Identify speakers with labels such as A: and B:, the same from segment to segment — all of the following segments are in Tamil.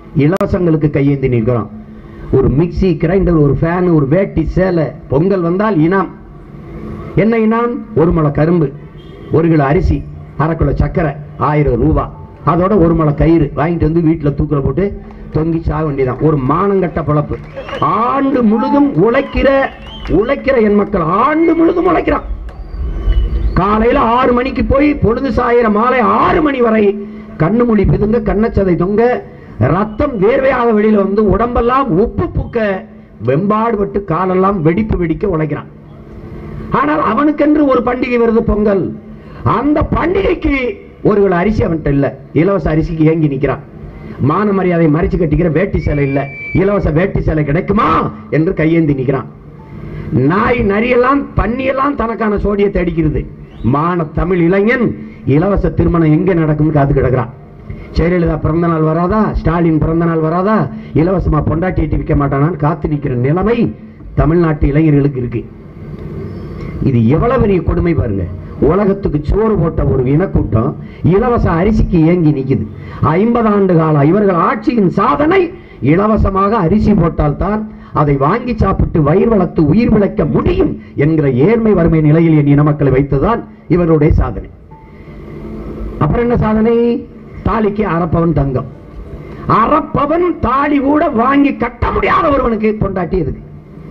A: இலவசங்களுக்கு கையேந்தி நிற்கிறோம் ஒரு மிக்ஸி கிரைண்டர் ஒரு ஃபேன் ஒரு வேட்டி சேலை பொங்கல் வந்தால் இனாம் என்ன இனாம் ஒரு முளை கரும்பு ஒரு கிலோ அரிசி அரை கிலோ சர்க்கரை ஆயிரம் ரூபா அதோட ஒரு முளை கயிறு வாங்கிட்டு வந்து வீட்டில் தூக்கில் போட்டு தொங்கி சாக வேண்டியதான் ஒரு மானங்கட்ட பொழப்பு ஆண்டு முழுதும் உழைக்கிற உழைக்கிற என் மக்கள் ஆண்டு முழுதும் உழைக்கிறான் காலையில ஆறு மணிக்கு போய் பொழுது சாயிர மாலை ஆறு மணி வரை கண்ணு மொழி பிதுங்க கண்ணச்சதை தொங்க ரத்தம் வேர்வையாக வெளியில வந்து உடம்பெல்லாம் உப்பு புக்க வெம்பாடுபட்டு காலெல்லாம் வெடிப்பு வெடிக்க உழைக்கிறான் ஆனால் அவனுக்கென்று ஒரு பண்டிகை வருது பொங்கல் அந்த பண்டிகைக்கு ஒரு கிலோ அரிசி அவன்கிட்ட இல்ல இலவச அரிசிக்கு ஏங்கி நிக்கிறான் மான மரியாதை மறைச்சு கட்டிக்கிற வேட்டி சேலை இல்ல இலவச வேட்டி சேலை கிடைக்குமா என்று கையேந்தி நிக்கிறான் நாய் நரியெல்லாம் பன்னியெல்லாம் தனக்கான சோடியை தேடிக்கிறது மான தமிழ் இளைஞன் இலவச திருமணம் எங்க நடக்கும்னு காத்து கிடக்குறான் ஜெயலலிதா பிறந்த நாள் வராதா ஸ்டாலின் பிறந்த நாள் வராதா இலவசமா பொண்டாட்டி எட்டி விற்க மாட்டானான்னு காத்து நிக்கிற நிலைமை தமிழ்நாட்டு இளைஞர்களுக்கு இருக்கு இது எவ்வளவு பெரிய கொடுமை பாருங்க உலகத்துக்கு சோறு போட்ட ஒரு இனக்கூட்டம் இலவச அரிசிக்கு ஏங்கி நிக்குது ஐம்பது ஆண்டு கால இவர்கள் ஆட்சியின் சாதனை இலவசமாக அரிசி போட்டால்தான் அதை வாங்கி சாப்பிட்டு வயிறு வளர்த்து உயிர் விளைக்க முடியும் என்கிற ஏழ்மை வறுமை நிலையில் என் இன மக்களை வைத்துதான் இவர்களுடைய சாதனை அப்புறம் என்ன சாதனை தாலிக்கு அறப்பவன் தங்கம் அறப்பவன் தாலி கூட வாங்கி கட்ட முடியாத ஒருவனுக்கு பொண்டாட்டி எதுக்கு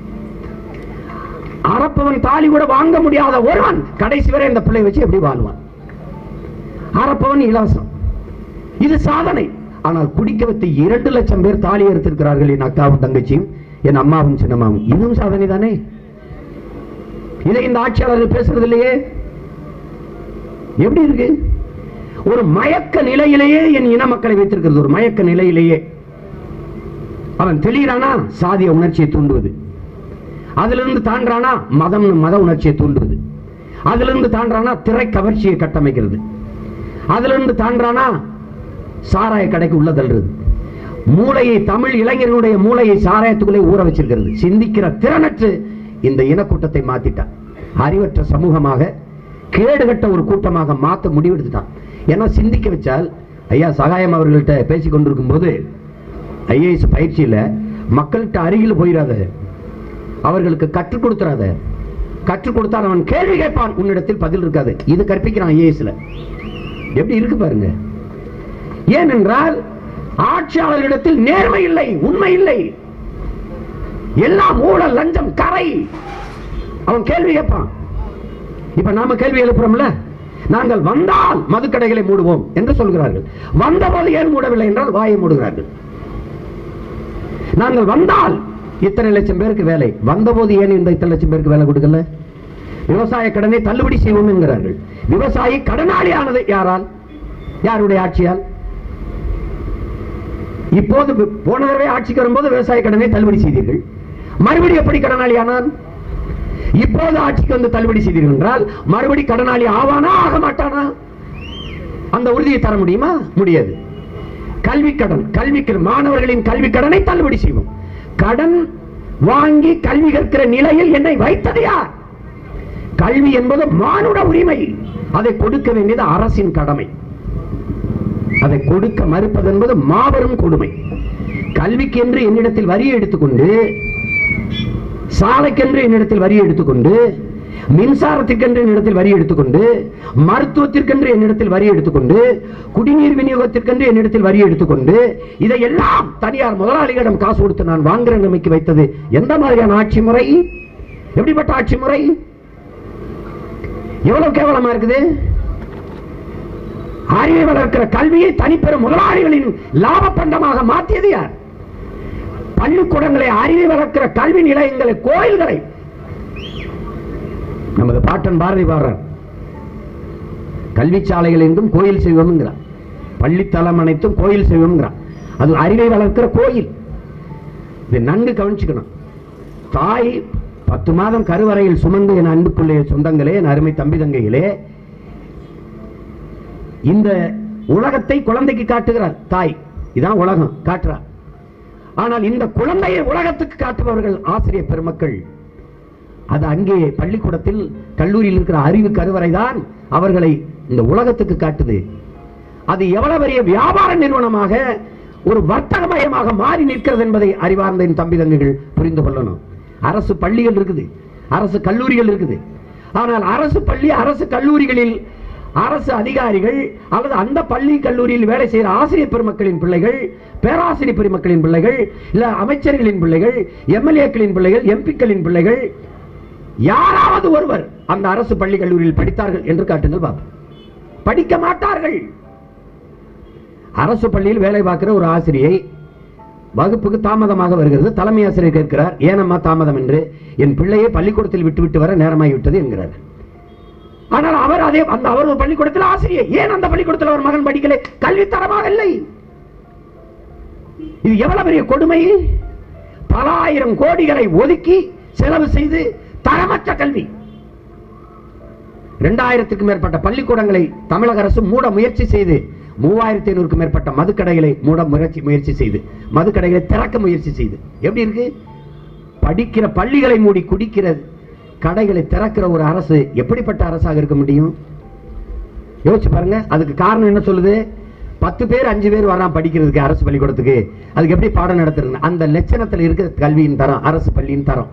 A: அறப்பவன் தாலி கூட வாங்க முடியாத ஒருவன் கடைசி வரை இந்த பிள்ளை வச்சு எப்படி வாழ்வான் அறப்பவன் இலவசம் இது சாதனை ஆனால் குடிக்க வைத்த இரண்டு லட்சம் பேர் தாலி எடுத்திருக்கிறார்கள் என் அக்காவும் தங்கச்சியும் என் அம்மாவும் சின்னம்மாவும் இதுவும் சாதனை தானே இதை இந்த ஆட்சியாளர்கள் பேசுறது இல்லையே எப்படி இருக்கு ஒரு மயக்க நிலையிலேயே என் இன மக்களை வைத்திருக்கிறது ஒரு மயக்க நிலையிலேயே அவன் தெளிகிறானா சாதிய உணர்ச்சியை தூண்டுவது அதிலிருந்து தாண்டானா மதம் மத உணர்ச்சியை தூண்டுவது அதிலிருந்து தாண்டானா திரை கவர்ச்சியை கட்டமைக்கிறது அதிலிருந்து தாண்டானா சாராய கடைக்கு உள்ள தள்ளுறது மூளையை தமிழ் இளைஞர்களுடைய மூளையை சாராயத்துக்குள்ளே ஊற வச்சிருக்கிறது சிந்திக்கிற திறனற்று இந்த இனக்கூட்டத்தை மாத்திட்டான் அறிவற்ற சமூகமாக கேடுகட்ட ஒரு கூட்டமாக மாத்த முடிவெடுத்துட்டான் ஏன்னா சிந்திக்க வச்சால் ஐயா சகாயம் அவர்கள்ட்ட பேசிக் கொண்டிருக்கும் போது ஐஏஎஸ் பயிற்சியில மக்கள்கிட்ட அருகில் போயிடாத அவர்களுக்கு கற்றுக் கொடுத்துறாத கற்றுக் கொடுத்தால் அவன் கேள்வி கேட்பான் உன்னிடத்தில் பதில் இருக்காது இது கற்பிக்கிறான் ஐஏஎஸ்ல எப்படி இருக்கு பாருங்க ஏனென்றால் ஆட்சியாளர்களிடத்தில் நேர்மை இல்லை உண்மை இல்லை எல்லாம் ஊழல் லஞ்சம் கரை அவன் கேள்வி கேட்பான் இப்ப நாம கேள்வி எழுப்புறோம்ல நாங்கள் வந்தால் மதுக்கடைகளை மூடுவோம் என்று சொல்கிறார்கள் வந்தபோது ஏன் மூடவில்லை என்றால் வாயை மூடுகிறார்கள் நாங்கள் வந்தால் இத்தனை லட்சம் பேருக்கு வேலை வந்தபோது ஏன் இந்த இத்தனை லட்சம் பேருக்கு வேலை கொடுக்கல விவசாய கடனை தள்ளுபடி செய்வோம் என்கிறார்கள் விவசாயி கடனாளி ஆனது யாரால் யாருடைய ஆட்சியால் இப்போது வி- போன தடவை ஆட்சிக்கு வரும்போது விவசாய கடனை தள்ளுபடி செய்தீர்கள் மறுபடியும் எப்படி கடனாளி ஆனான் இப்போது ஆட்சிக்கு வந்து தள்ளுபடி செய்தீர்கள் என்றால் மறுபடி கடனாளி ஆவானா ஆக மாட்டானா அந்த உறுதியை தர முடியுமா முடியாது கல்வி கடன் கல்வி கடன் மாணவர்களின் கல்வி கடனை தள்ளுபடி செய்வோம் கடன் வாங்கி கல்வி கற்கிற நிலையில் என்னை வைத்தது யார் கல்வி என்பது மானுட உரிமை அதை கொடுக்க வேண்டியது அரசின் கடமை அதை கொடுக்க மறுப்பது என்பது மாபெரும் கொடுமை கல்விக்கென்று என்னிடத்தில் வரியை எடுத்துக்கொண்டு சாலைக்கென்று என்னிடத்தில் வரி எடுத்துக்கொண்டு மின்சாரத்திற்கென்று என்னிடத்தில் வரி எடுத்துக்கொண்டு மருத்துவத்திற்கென்று என்னிடத்தில் வரி எடுத்துக்கொண்டு குடிநீர் விநியோகத்திற்கென்று என்னிடத்தில் வரி எடுத்துக்கொண்டு இதையெல்லாம் தனியார் முதலாளிகளிடம் காசு கொடுத்து நான் வாங்குற நிலைமைக்கு வைத்தது எந்த மாதிரியான ஆட்சி முறை எப்படிப்பட்ட ஆட்சி முறை எவ்வளவு கேவலமா இருக்குது அறிவை வளர்க்கிற கல்வியை தனிப்பெரும் முதலாளிகளின் லாப பண்டமாக மாற்றியது யார் பள்ளிக்கூடங்களை அறிவை வளர்க்கிற கல்வி நிலையங்களை கோயில்களை நமது பாட்டன் பாரதி பாடுறார் கல்வி சாலைகள் என்றும் கோயில் செய்வோம்ங்கிறார் பள்ளித்தலம் அனைத்தும் கோயில் செய்வோம்ங்கிறார் அது அறிவை வளர்க்கிற கோயில் இதை நன்கு கவனிச்சுக்கணும் தாய் பத்து மாதம் கருவறையில் சுமந்து என் அன்புக்குள்ளே சொந்தங்களே என் அருமை தம்பி தங்கைகளே இந்த உலகத்தை குழந்தைக்கு காட்டுகிறார் தாய் இதான் உலகம் காட்டுறார் ஆனால் இந்த குழந்தையை உலகத்துக்கு காட்டுபவர்கள் ஆசிரியர் பெருமக்கள் அது அங்கே பள்ளிக்கூடத்தில் கல்லூரியில் இருக்கிற அறிவு கருவறை தான் அவர்களை இந்த உலகத்துக்கு காட்டுது அது எவ்வளவு பெரிய வியாபார நிறுவனமாக ஒரு வர்த்தகமயமாக மாறி நிற்கிறது என்பதை அறிவார்ந்த என் தம்பி தங்கைகள் புரிந்து கொள்ளணும் அரசு பள்ளிகள் இருக்குது அரசு கல்லூரிகள் இருக்குது ஆனால் அரசு பள்ளி அரசு கல்லூரிகளில் அரசு அதிகாரிகள் அல்லது அந்த பள்ளி கல்லூரியில் வேலை செய்கிற ஆசிரியர் பெருமக்களின் பிள்ளைகள் பேராசிரியர் பெருமக்களின் பிள்ளைகள் இல்ல அமைச்சர்களின் பிள்ளைகள் எம்எல்ஏக்களின் பிள்ளைகள் எம்பிக்களின் பிள்ளைகள் யாராவது ஒருவர் அந்த அரசு பள்ளி கல்லூரியில் படித்தார்கள் என்று காட்டுங்கள் பார்ப்போம் படிக்க மாட்டார்கள் அரசு பள்ளியில் வேலை பார்க்கிற ஒரு ஆசிரியை வகுப்புக்கு தாமதமாக வருகிறது தலைமை ஆசிரியர் கேட்கிறார் ஏனம்மா தாமதம் என்று என் பிள்ளையை பள்ளிக்கூடத்தில் விட்டுவிட்டு வர நேரமாகி விட்டது என்கிறார் ஆனால் அவர் அதே அந்த அவர் ஒரு பள்ளிக்கூடத்தில் ஆசிரியர் ஏன் அந்த பள்ளிக்கூடத்தில் அவர் மகன் படிக்கலை கல்வி தரமாக இல்லை இது எவ்வளவு பெரிய கொடுமை பல ஆயிரம் கோடிகளை ஒதுக்கி செலவு செய்து தரமற்ற கல்வி இரண்டாயிரத்துக்கும் மேற்பட்ட பள்ளிக்கூடங்களை தமிழக அரசு மூட முயற்சி செய்து மூவாயிரத்தி ஐநூறுக்கும் மேற்பட்ட மதுக்கடைகளை மூட முயற்சி முயற்சி செய்து மதுக்கடைகளை திறக்க முயற்சி செய்து எப்படி இருக்கு படிக்கிற பள்ளிகளை மூடி குடிக்கிற கடைகளை திறக்கிற ஒரு அரசு எப்படிப்பட்ட அரசாக இருக்க முடியும் யோசிச்சு பாருங்க அதுக்கு காரணம் என்ன சொல்லுது பத்து பேர் அஞ்சு பேர் வரான் படிக்கிறதுக்கு அரசு பள்ளிக்கூடத்துக்கு அதுக்கு எப்படி பாடம் நடத்துறது அந்த லட்சணத்தில் இருக்கிற கல்வியின் தரம் அரசு பள்ளியின் தரம்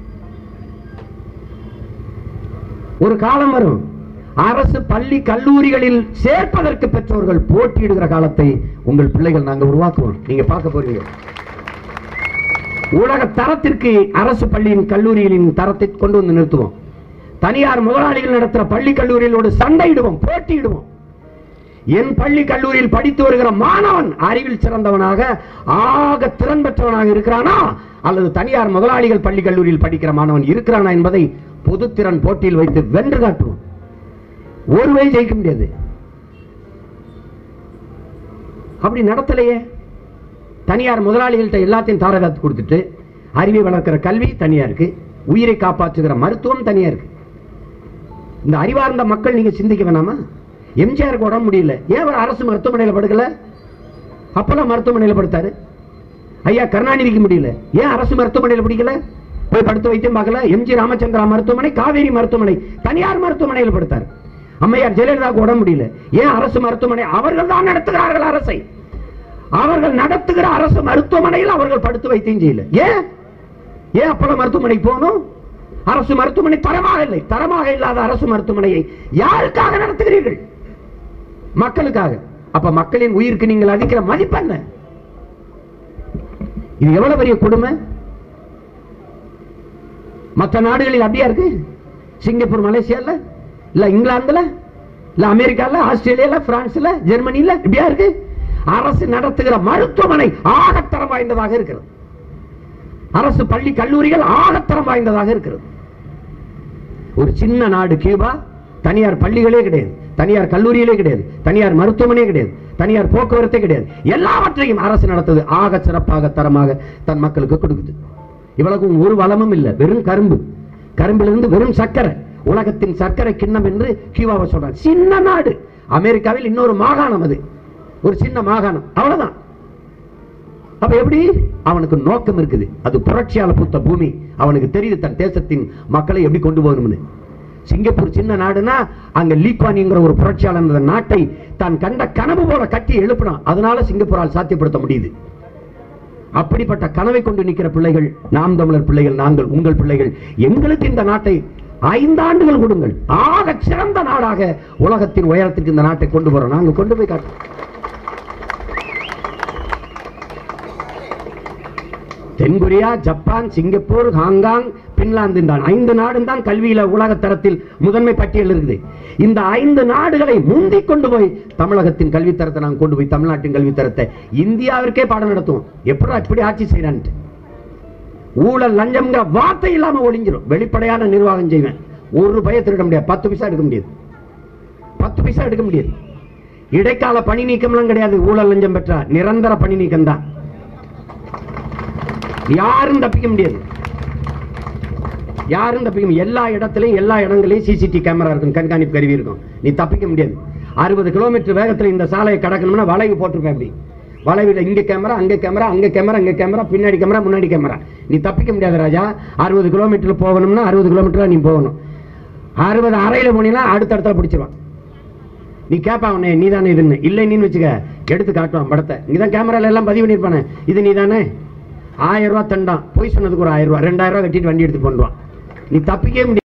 A: ஒரு காலம் வரும் அரசு பள்ளி கல்லூரிகளில் சேர்ப்பதற்கு பெற்றோர்கள் போட்டியிடுகிற காலத்தை உங்கள் பிள்ளைகள் நாங்க உருவாக்குவோம் நீங்க பார்க்க போறீங்க உலக தரத்திற்கு அரசு பள்ளியின் கல்லூரிகளின் தரத்தை கொண்டு வந்து நிறுத்துவோம் தனியார் முதலாளிகள் நடத்துற பள்ளி கல்லூரிகளோடு சண்டையிடுவோம் போட்டியிடுவோம் என் பள்ளி கல்லூரியில் படித்து வருகிற மாணவன் அறிவில் சிறந்தவனாக ஆக திறன் பெற்றவனாக இருக்கிறானா அல்லது தனியார் முதலாளிகள் பள்ளி கல்லூரியில் படிக்கிற மாணவன் இருக்கிறானா என்பதை பொதுத்திறன் போட்டியில் வைத்து வென்று காட்டுவோம் ஒருவே ஜெயிக்க முடியாது அப்படி நடத்தலையே தனியார் முதலாளிகள்கிட்ட எல்லாத்தையும் தாரகாத்து கொடுத்துட்டு அறிவை வளர்க்கிற கல்வி தனியா இருக்கு உயிரை காப்பாற்றுகிற மருத்துவம் தனியா இருக்கு இந்த அறிவார்ந்த மக்கள் நீங்க சிந்திக்க வேணாமா எம்ஜிஆருக்கு உடம்பு முடியல ஏன் அவர் அரசு மருத்துவமனையில் படுக்கல அப்பெல்லாம் மருத்துவமனையில் படுத்தாரு ஐயா கருணாநிதிக்கு முடியல ஏன் அரசு மருத்துவமனையில் பிடிக்கல போய் படுத்து வைத்தியம் பார்க்கல எம்ஜி ராமச்சந்திரா மருத்துவமனை காவேரி மருத்துவமனை தனியார் மருத்துவமனையில் படுத்தார் அம்மையார் ஜெயலலிதாவுக்கு உடம்பு முடியல ஏன் அரசு மருத்துவமனை அவர்கள் தான் நடத்துகிறார்கள் அரசை அவர்கள் நடத்துகிற அரசு மருத்துவமனையில் அவர்கள் படுத்து வைத்தியம் செய்யல ஏன் ஏன் அப்பள மருத்துவமனைக்கு போகணும் அரசு மருத்துவமனை தரமாக இல்லை தரமாக இல்லாத அரசு மருத்துவமனையை யாருக்காக நடத்துகிறீர்கள் மக்களுக்காக அப்ப மக்களின் உயிருக்கு நீங்கள் அதிக்கிற மதிப்பு என்ன இது எவ்வளவு பெரிய கொடுமை மற்ற நாடுகளில் அப்படியா இருக்கு சிங்கப்பூர் மலேசியால இல்ல இங்கிலாந்துல இல்ல அமெரிக்கால ஆஸ்திரேலியால பிரான்ஸ்ல ஜெர்மனில இப்படியா இருக்கு அரசு நடத்துகிற மருத்துவமனை ஆகத்தரம் வாய்ந்ததாக இருக்கிறது அரசு பள்ளி கல்லூரிகள் ஆகத்தரம் வாய்ந்ததாக இருக்கிறது ஒரு சின்ன நாடு கியூபா தனியார் பள்ளிகளே கிடையாது தனியார் கல்லூரிகளே கிடையாது தனியார் மருத்துவமனையே கிடையாது தனியார் போக்குவரத்தே கிடையாது எல்லாவற்றையும் அரசு நடத்துது ஆக சிறப்பாக தரமாக தன் மக்களுக்கு கொடுக்குது இவ்வளவுக்கும் ஒரு வளமும் இல்லை வெறும் கரும்பு கரும்பிலிருந்து வெறும் சர்க்கரை உலகத்தின் சர்க்கரை கிண்ணம் என்று கியூபாவை சொல்றாங்க சின்ன நாடு அமெரிக்காவில் இன்னொரு மாகாணம் அது ஒரு சின்ன மாகாணம் அவ்வளவுதான் அப்ப எப்படி அவனுக்கு நோக்கம் இருக்குது அது புரட்சியால பூத்த பூமி அவனுக்கு தெரியுது தன் தேசத்தின் மக்களை எப்படி கொண்டு போகணும்னு சிங்கப்பூர் சின்ன நாடுனா அங்க லீக்வானிங்கிற ஒரு புரட்சியாளர் அந்த நாட்டை தான் கண்ட கனவு போல கட்டி எழுப்பினான் அதனால சிங்கப்பூரால் சாத்தியப்படுத்த முடியுது அப்படிப்பட்ட கனவை கொண்டு நிற்கிற பிள்ளைகள் நாம் தமிழர் பிள்ளைகள் நாங்கள் உங்கள் பிள்ளைகள் எங்களுக்கு இந்த நாட்டை ஐந்தாண்டுகள் கொடுங்கள் ஆக சிறந்த நாடாக உலகத்தின் உயரத்திற்கு இந்த நாட்டை கொண்டு போறோம் நாங்கள் கொண்டு போய் காட்டுறோம் தென்கொரியா ஜப்பான் சிங்கப்பூர் ஹாங்காங் பின்லாந்து தான் ஐந்து நாடும் தான் கல்வியில உலக தரத்தில் முதன்மை பட்டியல் இருக்குது இந்த ஐந்து நாடுகளை முந்திக் கொண்டு போய் தமிழகத்தின் கல்வி தரத்தை நாங்கள் கொண்டு போய் தமிழ்நாட்டின் கல்வி தரத்தை இந்தியாவிற்கே பாடம் நடத்துவோம் எப்படி இப்படி ஆட்சி செய்யறான்ட்டு ஊழல் லஞ்சம்ங்கிற வார்த்தை இல்லாம ஒளிஞ்சிரும் வெளிப்படையான நிர்வாகம் செய்வேன் ஒரு பய திருட முடியாது பத்து பைசா எடுக்க முடியாது பத்து பைசா எடுக்க முடியாது இடைக்கால பணி நீக்கம்லாம் கிடையாது ஊழல் லஞ்சம் பெற்றா நிரந்தர பணி நீக்கம் தான் யாரும் தப்பிக்க முடியாது யாரும் தப்பிக்க முடியாது எல்லா இடத்துலயும் எல்லா இடங்களையும் சிசிடி கேமரா இருக்கும் கண்காணிப்பு கருவி இருக்கும் நீ தப்பிக்க முடியாது அறுபது கிலோமீட்டர் வேகத்துல இந்த சாலையை கடக்கணும்னா வளைவு போட்டிருப்பேன் அப்படி வளைவில் இங்க கேமரா அங்க கேமரா அங்க கேமரா அங்க கேமரா பின்னாடி கேமரா முன்னாடி கேமரா நீ தப்பிக்க முடியாது ராஜா அறுபது கிலோமீட்டர் போகணும்னா அறுபது கிலோமீட்டர் நீ போகணும் அறுபது அறையில போனீங்கன்னா அடுத்த இடத்துல பிடிச்சிருவான் நீ கேட்பா உன்னை நீ தானே இதுன்னு இல்லை நீன்னு வச்சுக்க எடுத்து காட்டுவான் படத்தை இங்கதான் கேமரால எல்லாம் பதிவு பண்ணியிருப்பானே இது நீ தானே ஆயிரம் ரூபா தண்டான் போய் சொன்னதுக்கு ஒரு ஆயிரம் ரூபா ரெண்டாயிரம் ரூபா கட்டிட்டு வண்டி எடுத்து பண்ணுவான் நீ தப்பிக்கவே முடியாது